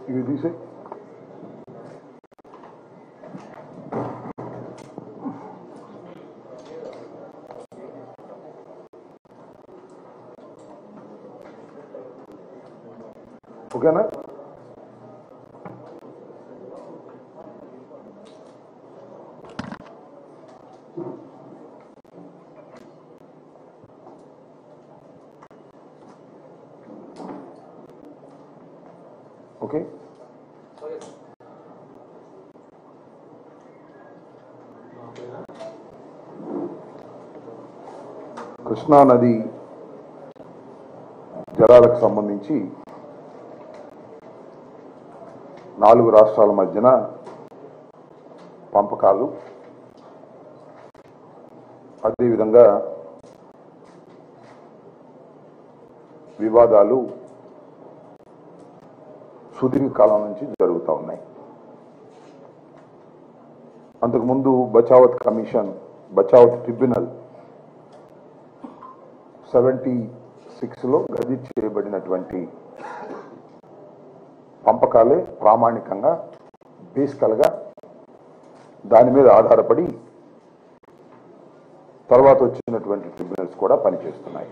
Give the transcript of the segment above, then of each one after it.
ఇవి తీసే ఓకేనా ఓకే కృష్ణా నది జలాలకు సంబంధించి నాలుగు రాష్ట్రాల మధ్యన పంపకాలు అదేవిధంగా వివాదాలు సుదీర్ఘకాలం నుంచి జరుగుతూ ఉన్నాయి అంతకుముందు Bachawat commission Bachawat tribunal seventy సిక్స్లో గజిట్ చేయబడినటువంటి పంపకాలే ప్రామాణికంగా బేసికల్గా దాని మీద ఆధారపడి తర్వాత వచ్చినటువంటి ట్రిబ్యునల్స్ కూడా పనిచేస్తున్నాయి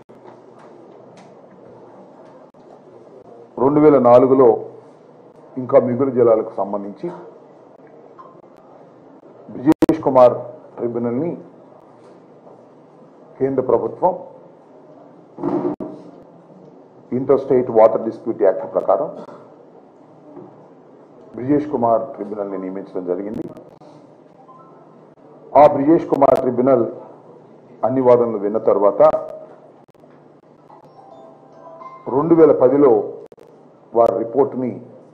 రెండు వేల నాలుగులో ఇంకా మిగులు జలాలకు సంబంధించి బ్రిజేష్ కుమార్ ట్రిబ్యునల్ని కేంద్ర ప్రభుత్వం inter state water dispute act ప్రకారం బ్రిజేష్ కుమార్ ట్రిబ్యునల్ని నియమించడం జరిగింది ఆ బ్రిజేష్ కుమార్ ట్రిబ్యునల్ అన్ని వాదనలు విన్న తర్వాత రెండు వేల పదిలో వారి రిపోర్ట్ని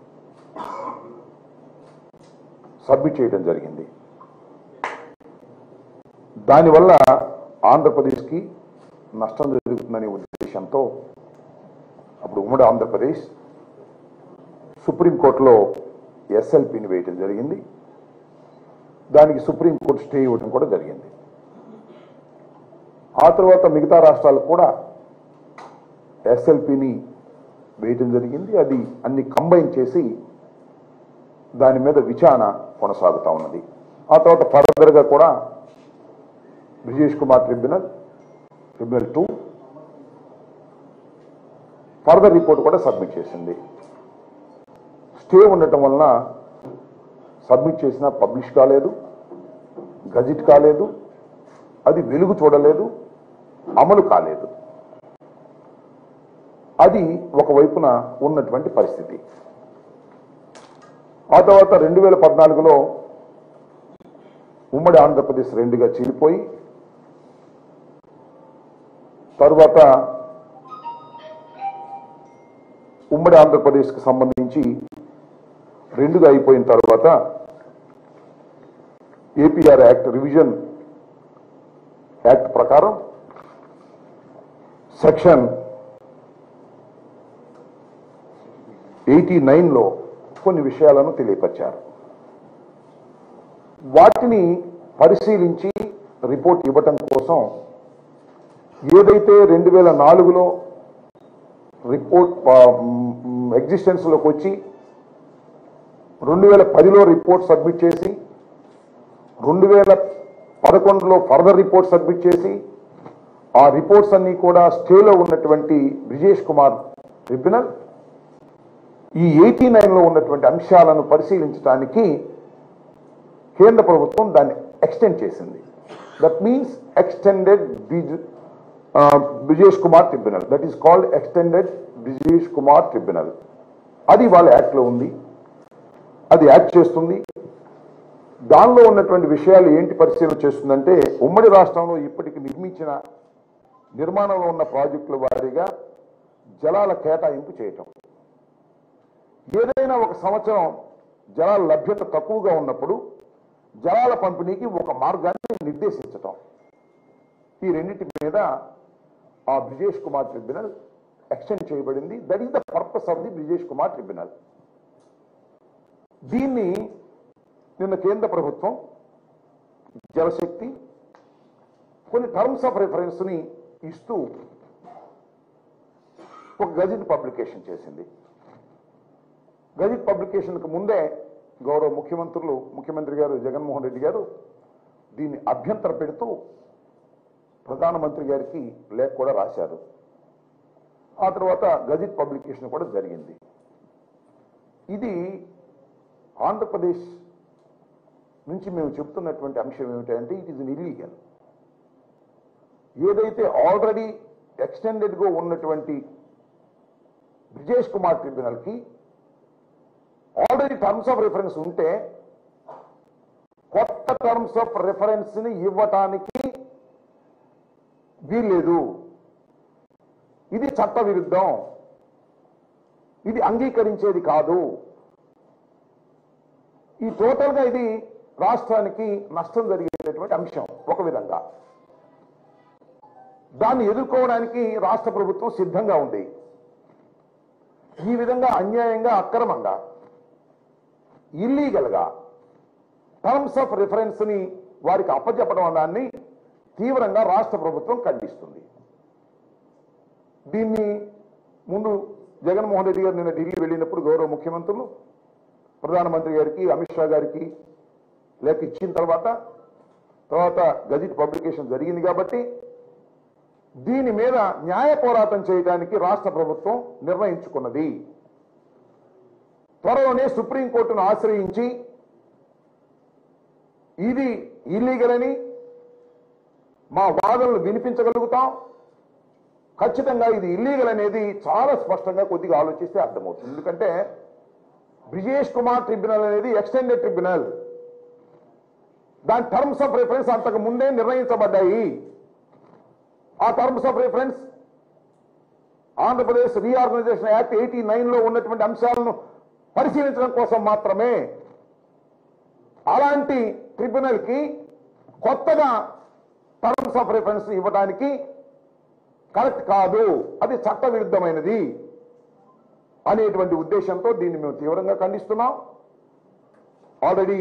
సబ్మిట్ చేయడం జరిగింది దానివల్ల ఆంధ్రప్రదేశ్కి నష్టం జరుగుతుందనే ఉద్దేశంతో అప్పుడు ఉమ్మడి ఆంధ్రప్రదేశ్ సుప్రీంకోర్టులో ఎస్ఎల్పిని వేయడం జరిగింది దానికి సుప్రీంకోర్టు స్టే ఇవ్వడం కూడా జరిగింది ఆ తర్వాత మిగతా రాష్ట్రాలు కూడా ఎస్ఎల్పిని వేయటం జరిగింది అది అన్ని కంబైన్ చేసి దాని మీద విచారణ కొనసాగుతా ఉన్నది ఆ తర్వాత ఫర్దర్గా కూడా Brijesh Kumar tribunal tribunal two further report కూడా సబ్మిట్ చేసింది స్టే ఉండటం వలన సబ్మిట్ చేసినా పబ్లిష్ కాలేదు గజిట్ కాలేదు అది వెలుగు చూడలేదు అమలు కాలేదు అది ఒకవైపున ఉన్నటువంటి పరిస్థితి ఆ తర్వాత రెండు వేల పద్నాలుగులో ఉమ్మడి ఆంధ్రప్రదేశ్ రెండుగా చీలిపోయి తరువాత ఉమ్మడి ఆంధ్రప్రదేశ్కి సంబంధించి రెండుగా అయిపోయిన తర్వాత ఏపీఆర్ యాక్ట్ రివిజన్ యాక్ట్ ప్రకారం సెక్షన్ ఎయిటీ నైన్లో కొన్ని విషయాలను తెలియపరిచారు వాటిని పరిశీలించి రిపోర్ట్ ఇవ్వటం కోసం ఏదైతే రెండు వేల నాలుగులో రిపోర్ట్ ఎగ్జిస్టెన్స్లోకి వచ్చి రెండు వేల పదిలో రిపోర్ట్ సబ్మిట్ చేసి రెండు వేల పదకొండులో ఫర్దర్ రిపోర్ట్ సబ్మిట్ చేసి ఆ రిపోర్ట్స్ అన్ని కూడా స్టేలో ఉన్నటువంటి బ్రిజేష్ కుమార్ ట్రిబ్యునల్ ఈ ఎయిటీ నైన్లో ఉన్నటువంటి అంశాలను పరిశీలించడానికి కేంద్ర ప్రభుత్వం దాన్ని ఎక్స్టెండ్ చేసింది that means extended Brijesh Kumar tribunal that is called extended Brijesh Kumar tribunal అది వాళ్ళ యాక్ట్లో ఉంది అది యాక్ట్ చేస్తుంది దానిలో ఉన్నటువంటి విషయాలు ఏంటి పరిశీలన చేస్తుందంటే ఉమ్మడి రాష్ట్రంలో ఇప్పటికి నిర్మించిన నిర్మాణంలో ఉన్న ప్రాజెక్టుల వారీగా జలాల కేటాయింపు చేయటం ఏదైనా ఒక సంవత్సరం జలాల లభ్యత తక్కువగా ఉన్నప్పుడు జలాల పంపిణీకి ఒక మార్గాన్ని నిర్దేశించటం ఈ రెండింటి మీద ఆ బ్రిజేష్ కుమార్ ట్రిబ్యునల్ ఎక్స్టెండ్ చేయబడింది that is the purpose of the Brijesh Kumar tribunal దీన్ని నిన్న కేంద్ర ప్రభుత్వం జలశక్తి కొన్ని టర్మ్స్ ఆఫ్ రెఫరెన్స్ ని ఇస్తూ ఒక గజెట్ పబ్లికేషన్ చేసింది గజిట్ పబ్లికేషన్కి ముందే గౌరవ ముఖ్యమంత్రులు ముఖ్యమంత్రి గారు జగన్మోహన్ రెడ్డి గారు దీన్ని అభ్యంతర పెడుతూ ప్రధానమంత్రి గారికి లేఖ కూడా రాశారు ఆ తర్వాత గజిట్ పబ్లికేషన్ కూడా జరిగింది ఇది ఆంధ్రప్రదేశ్ నుంచి మేము చెప్తున్నటువంటి అంశం ఏమిటంటే ఇట్ ఈస్ ఇల్లీగల్ ఏదైతే ఆల్రెడీ ఎక్స్టెండెడ్గా ఉన్నటువంటి బ్రిజేష్ కుమార్ ట్రిబ్యునల్కి ఆల్రెడీ టర్మ్స్ ఆఫ్ రిఫరెన్స్ ఉంటే కొత్త టర్మ్స్ ఆఫ్ రిఫరెన్స్ ని ఇవ్వటానికి వీల్లేదు ఇది చట్ట విరుద్ధం ఇది అంగీకరించేది కాదు ఈ టోటల్ గా ఇది రాష్ట్రానికి నష్టం జరిగేటటువంటి అంశం ఒక విధంగా దాన్ని ఎదుర్కోవడానికి రాష్ట్ర ప్రభుత్వం సిద్ధంగా ఉంది ఈ విధంగా అన్యాయంగా అక్రమంగా ఇల్లీగల్ గా టర్మ్స్ ఆఫ్ రిఫరెన్స్ ని వారికి అప్పచెప్పడం దాన్ని తీవ్రంగా రాష్ట్ర ప్రభుత్వం ఖండిస్తుంది దీన్ని ముందు జగన్మోహన్ రెడ్డి గారు నిన్న ఢిల్లీ వెళ్ళినప్పుడు గౌరవ ముఖ్యమంత్రులు ప్రధానమంత్రి గారికి అమిత్ షా గారికి లేఖ ఇచ్చిన తర్వాత తర్వాత గజిట్ పబ్లికేషన్ జరిగింది కాబట్టి దీని మీద న్యాయ పోరాటం చేయడానికి రాష్ట్ర ప్రభుత్వం నిర్ణయించుకున్నది త్వరలోనే సుప్రీంకోర్టును ఆశ్రయించి ఇది ఇల్లీగల్ అని మా వాదనలు వినిపించగలుగుతాం ఖచ్చితంగా ఇది ఇల్లీగల్ అనేది చాలా స్పష్టంగా కొద్దిగా ఆలోచిస్తే అర్థమవుతుంది ఎందుకంటే బ్రిజేష్ కుమార్ ట్రిబ్యునల్ అనేది ఎక్స్టెండెడ్ ట్రిబ్యునల్ దాని టర్మ్స్ ఆఫ్ రిఫరెన్స్ అంతకు ముందే నిర్ణయించబడ్డాయి ఆ terms of reference Andhra Pradesh reorganisation act eighty nine లో ఉన్నటువంటి అంశాలను పరిశీలించడం కోసం మాత్రమే అలాంటి ట్రిబ్యునల్ కి కొత్తగా టర్మ్స్ ఆఫ్ రిఫరెన్స్ ఇవ్వడానికి కరెక్ట్ కాదు అది చట్ట విరుద్ధమైనది అనేటువంటి ఉద్దేశంతో దీన్ని మేము తీవ్రంగా ఖండిస్తున్నాం ఆల్రెడీ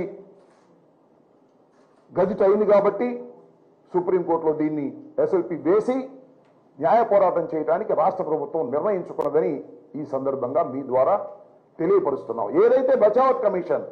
గజిట్ అయింది కాబట్టి సుప్రీంకోర్టులో దీన్ని ఎస్ఎల్పి వేసి న్యాయ పోరాటం చేయడానికి రాష్ట్ర ప్రభుత్వం నిర్ణయించుకున్నదని ఈ సందర్భంగా మీ ద్వారా తెలియపరుస్తున్నాం ఏదైతే బచావత్ కమిషన్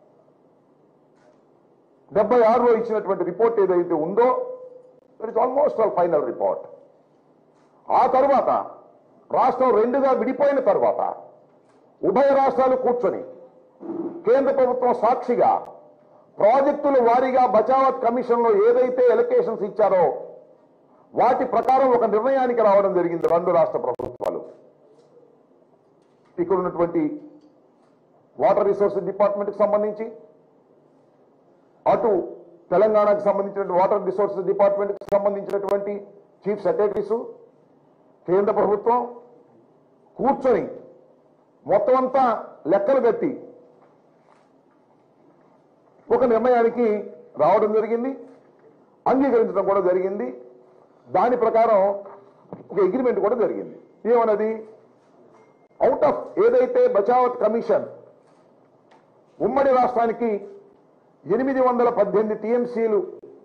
డెబ్బై ఆరులో ఇచ్చినటువంటి రిపోర్ట్ ఏదైతే ఉందో that is almost all final report ఆ తర్వాత రాష్ట్రం రెండుగా విడిపోయిన తర్వాత ఉభయ రాష్ట్రాలు కూర్చొని కేంద్ర ప్రభుత్వం సాక్షిగా ప్రాజెక్టుల వారీగా బచావత్ కమిషన్ లో ఏదైతే ఎలకేషన్స్ ఇచ్చారో వాటి ప్రకారం ఒక నిర్ణయానికి రావడం జరిగింది రెండు రాష్ట్ర ప్రభుత్వాలు ఇక్కడ ఉన్నటువంటి వాటర్ రిసోర్సెస్ డిపార్ట్మెంట్ కి సంబంధించి అటు తెలంగాణకు సంబంధించిన వాటర్ రిసోర్సెస్ డిపార్ట్మెంట్ కి సంబంధించినటువంటి చీఫ్ సెక్రటరీస్ కేంద్ర ప్రభుత్వం కూర్చొని మొత్తం అంతా లెక్కలు కట్టి ఒక నిర్ణయానికి రావడం జరిగింది అంగీకరించడం కూడా జరిగింది దాని ప్రకారం ఒక అగ్రిమెంట్ కూడా జరిగింది ఏమన్నది అవుట్ ఆఫ్ ఏదైతే బచావత్ కమిషన్ ఉమ్మడి రాష్ట్రానికి ఎనిమిది వందల పద్దెనిమిది టీఎంసీలు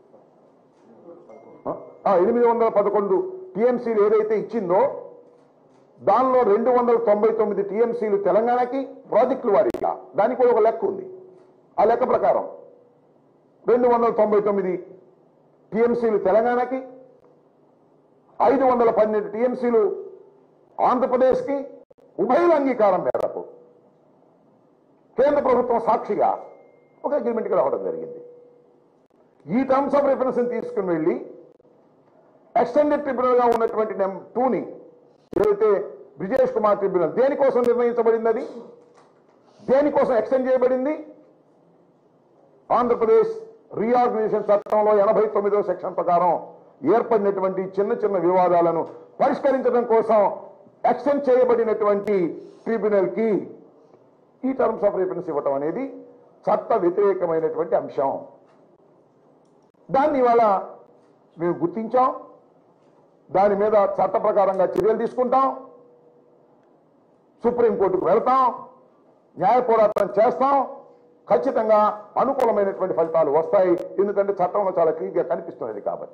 ఎనిమిది వందల పదకొండు టీఎంసీలు ఏదైతే ఇచ్చిందో దానిలో రెండు వందల తొంభై తొమ్మిది టీఎంసీలు తెలంగాణకి ప్రాజెక్టుల వారీగా దానికి కూడా ఒక లెక్క ఉంది ఆ లెక్క ప్రకారం రెండు వందల తొంభై తొమ్మిది టీఎంసీలు తెలంగాణకి ఐదు వందల పన్నెండు టీఎంసీలు ఆంధ్రప్రదేశ్కి ఉభయల అంగీకారం మేరకు కేంద్ర ప్రభుత్వం సాక్షిగా ఒక అగ్రిమెంట్కి రావడం జరిగింది ఈ టర్మ్స్ ఆఫ్ రిఫరెన్స్ తీసుకుని వెళ్ళి ఎక్స్టెండెడ్ ట్రిబ్యునల్ గా ఉన్నటువంటి నెం టూని ఏదైతే బ్రిజేష్ కుమార్ ట్రిబ్యునల్ దేనికోసం నిర్ణయించబడింది అది దేనికోసం ఎక్స్టెండ్ చేయబడింది ఆంధ్రప్రదేశ్ రీఆర్గనైజేషన్ చట్టంలో ఎనభై తొమ్మిదో సెక్షన్ ప్రకారం ఏర్పడినటువంటి చిన్న చిన్న వివాదాలను పరిష్కరించడం కోసం ఎక్స్టెండ్ చేయబడినటువంటి ట్రిబ్యునల్ కి ఈ టర్మ్స్ ఆఫ్ రిఫరెన్స్ ఇవ్వటం అనేది చట్ట వ్యతిరేకమైనటువంటి అంశం దాన్ని ఇవాళ మేము గుర్తించాం దాని మీద చట్ట ప్రకారంగా చర్యలు తీసుకుంటాం సుప్రీంకోర్టుకు వెళ్తాం న్యాయ పోరాటం చేస్తాం ఖచ్చితంగా అనుకూలమైనటువంటి ఫలితాలు వస్తాయి ఎందుకంటే చట్టంలో చాలా క్లియర్గా కనిపిస్తున్నది కాబట్టి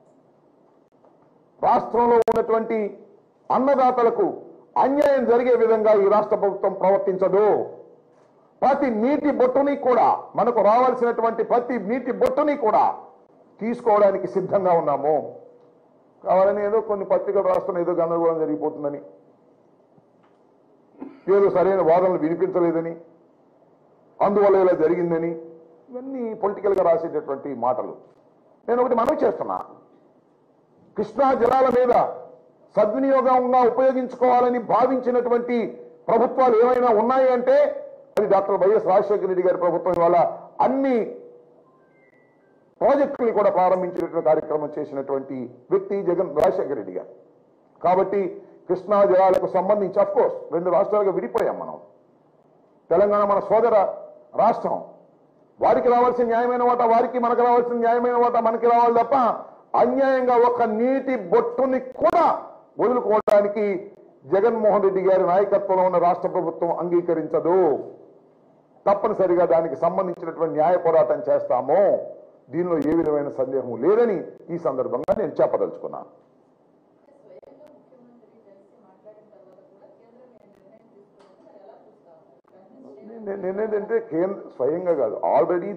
రాష్ట్రంలో ఉన్నటువంటి అన్నదాతలకు అన్యాయం జరిగే విధంగా ఈ రాష్ట్ర ప్రభుత్వం ప్రవర్తించదు ప్రతి నీటి బొట్టుని కూడా మనకు రావాల్సినటువంటి ప్రతి నీటి బొట్టుని కూడా తీసుకోవడానికి సిద్ధంగా ఉన్నాము కావాలని ఏదో కొన్ని పత్రికలు రాస్తున్న ఏదో గందరగోళం జరిగిపోతుందని ఏదో సరైన వాదనలు వినిపించలేదని అందువల్ల ఇలా జరిగిందని ఇవన్నీ పొలిటికల్ గా రాసేటటువంటి మాటలు నేను ఒకటి మనవి చేస్తున్నా కృష్ణా జలాల మీద సద్వినియోగంగా ఉపయోగించుకోవాలని భావించినటువంటి ప్రభుత్వాలు ఏమైనా ఉన్నాయి అంటే అది డాక్టర్ వైఎస్ రాజశేఖర రెడ్డి గారి ప్రభుత్వం ఇవాళ అన్ని ప్రాజెక్టులు కూడా ప్రారంభించినటువంటి కార్యక్రమం చేసినటువంటి వ్యక్తి జగన్ రాజశేఖర రెడ్డి గారు కాబట్టి కృష్ణా జలాలకు సంబంధించి అఫ్ కోర్స్ రెండు రాష్ట్రాలుగా విడిపోయాం మనం తెలంగాణ మన సోదర రాష్ట్రం వారికి రావాల్సిన న్యాయమైన వాటా వారికి మనకు రావాల్సిన న్యాయమైన వాటా మనకి రావాలి తప్ప అన్యాయంగా ఒక నీటి బొట్టుని కూడా వదులుకోవడానికి జగన్మోహన్ రెడ్డి గారి నాయకత్వంలో ఉన్న రాష్ట్ర ప్రభుత్వం అంగీకరించదు తప్పనిసరిగా దానికి సంబంధించినటువంటి న్యాయ పోరాటం చేస్తాము దీనిలో ఏ విధమైన సందేహం లేదని ఈ సందర్భంగా నేను చెప్పదలుచుకున్నాను స్వయంగా ముఖ్యమంత్రి కలిసి మాట్లాడిన తర్వాత కూడా కేంద్రం ఏ నిర్ణయం తీసుకుంటుంది మరి ఎలా చూస్తాము నేను- నేను ఏంటంటే కేంద్ర స్వయంగా కాదు ఆల్రెడీ